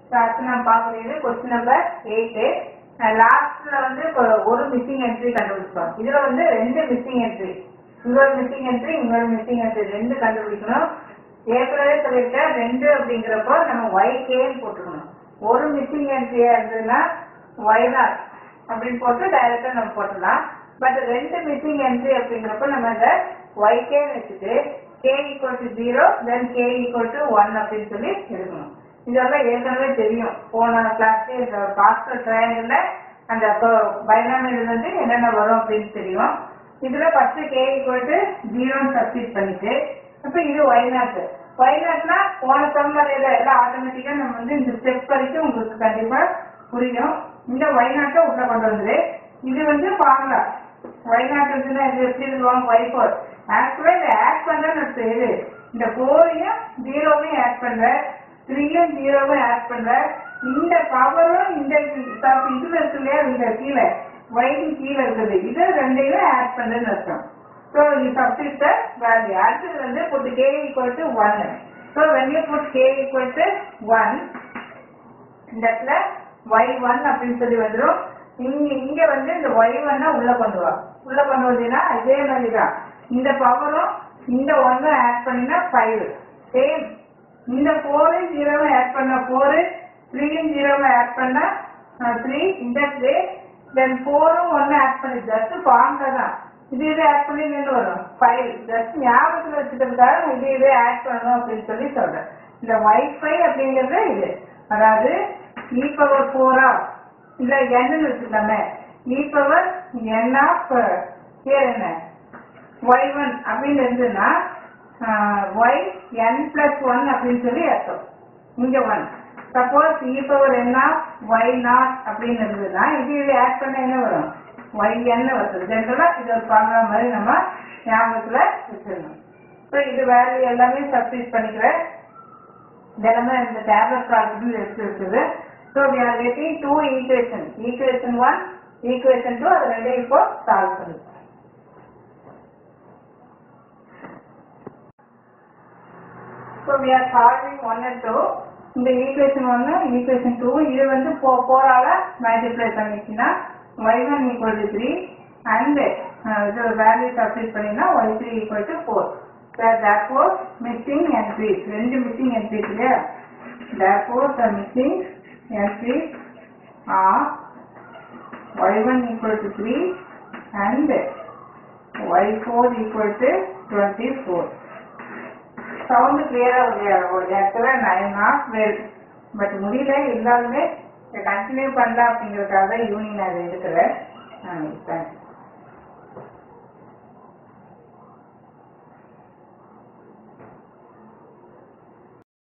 அடுத்து நம்ம பார்க்கறது கொஸ்டின் நம்பர் எயிட்டு லாஸ்ட்ல வந்து இப்போ ஒரு மிஸ்ஸிங் என்ட்ரி கண்டுபிடிச்சோம் இதுல வந்து ரெண்டு மிஸ்ஸிங் என்ட்ரி இங்க ஒரு மிஸ்ஸிங் என்ட்ரி இங்க ஒரு மிஸ்ஸிங் என்ட்ரி ரெண்டு கண்டுபிடிக்கணும் ஏற்கனவே சொல்லியிருக்கேன் ரெண்டு அப்படிங்கிறப்போ நம்ம ஒய் கேன்னு போட்டுக்கணும் ஒரு மிஸ்ஸிங் என்ட்ரியா இருந்ததுன்னா ஒய் நாட் அப்படின்னு போட்டு டைரக்டா நம்ம போட்டுடலாம் பட் ரெண்டு மிஸ்ஸிங் என்ட்ரி அப்படிங்கிறப்ப நம்ம இந்த ஒய் கேன்னு வச்சுட்டு K equal to zero then K equal to one அப்படின்னு சொல்லி எடுக்கணும் இதெல்லாம் ஏற்கனவே தெரியும் போன கிளாஸ்ல இந்த பாஸ்கர் ட்ரையாங்கிள் அந்த பைனாமியல் வந்து என்னென்ன வரும் அப்படின்னு தெரியும் இதுல ஃபர்ஸ்ட் கே ஈக்குவல் டு ஜீரோன்னு சப்ஸ்டிட் பண்ணிட்டு அப்ப இது ஒய் நாட் ஒய் நாட்னா போன சம் வரையில எல்லாம் ஆட்டோமேட்டிக்கா நம்ம வந்து இந்த ஸ்டெப் வரைக்கும் உங்களுக்கு கண்டிப்பா புரியும் இந்த ஒய் நாட்டை உள்ள கொண்டு வந்துரு இது வந்து ஃபார்முலா ஒய் நாட் இருந்துன்னா இது எப்படி சொல்லுவாங்க ஒய் ஃபோர் ஆக்சுவலா இதை ஆட் பண்றேன்னு இது இந்த ஃபோரையும் ஜீரோவையும் ஆட் பண்ற த்ரீயும் ஜீரோவும் ஆட் பண்ற இந்த பவரும் இந்த sub இதுல இருக்கு இல்லையா இந்த கீழே ஒய்க்கு கீழே இருக்குது இது ரெண்டையும் ஆட் பண்றேன்னு அர்த்தம் so you substitute the value அடுத்தது வந்து put k equal to 1 so when you put k equal to 1 இந்த இடத்துல y1 அப்படின்னு சொல்லி வந்துரும் இங்க இங்க வந்து இந்த y1 உள்ள கொண்டு வா உள்ள கொண்டு வந்தீங்கன்னா இதே மாதிரி தான் இந்த பவரும் இந்த ஒன்னும் ஆட் பண்ணினா ஃபைவ் சேம் இந்த ஃபோரும் ஜீரோவும் ஆட் பண்ண ஃபோரு த்ரீயும் ஜீரோவும் ஆட் பண்ணா த்ரீ இந்த த்ரீ தென் ஃபோரும் ஒன்னு ஆட் பண்ணி ஜஸ்ட் ஃபார்ம்ல தான் இது இது ஆட் பண்ணி நின்று வரும் ஃபைவ் ஜஸ்ட் ஞாபகத்தில் வச்சுக்கிறதுக்காக நான் இது இதே ஆட் பண்ணணும் அப்படின்னு சொல்லி சொல்றேன் இந்த வைஃபை அப்படிங்கிறது இது அதாவது இ பவர் ஃபோரா இல்ல என்னன்னு வச்சுக்கலாமே இ பவர் என் ஆஃப் பேர் என்ன ஒய் ஒன் அப்படின்னு இருந்ததுன்னா ஒய் என் பிளஸ் ஒன் அப்படின்னு சொல்லி அர்த்தம் இங்க one suppose e power n of y not அப்படின்னு இருந்ததுன்னா இது இது ஆட் பண்ண என்ன வரும் ஒய் என்ன வருது ஜென்ரலா இது ஒரு ஃபார்முலா மாதிரி நம்ம ஞாபகத்துல வச்சிடணும் ஸோ இது வேல்யூ எல்லாமே சப்ஸ்டிட் பண்ணிக்கிறேன் தினமும் இந்த டேப்லெட் ப்ராடக்ட் எடுத்து இருக்குது so we are getting two equation equation one equation two அது ரெண்டையும் இப்போ சால்வ் பண்ணி so we are solving one and two இந்த ஈக்குவேஷன் ஒன்று ஈக்குவேஷன் டூ இது வந்து ஃபோ ஃபோரால மல்டிப்ளை பண்ணிச்சுன்னா y one equal to three and இது வேல்யூ சப்ஸ்டிட் பண்ணினா y three equal to four therefore missing entries ரெண்டு missing entries இல்லையா therefore the missing entries are y1 equal to 3 and y4 equal to 24 sound கிளியரா ஒரு ஆக்சுவலா nine not வேறு but முடியல இருந்தாலுமே கண்டினியூ பண்ணலாம் அப்படிங்கறதுக்காக ஈவினிங் நான் இதை எடுக்கிறேன் தேங்க்ஸ்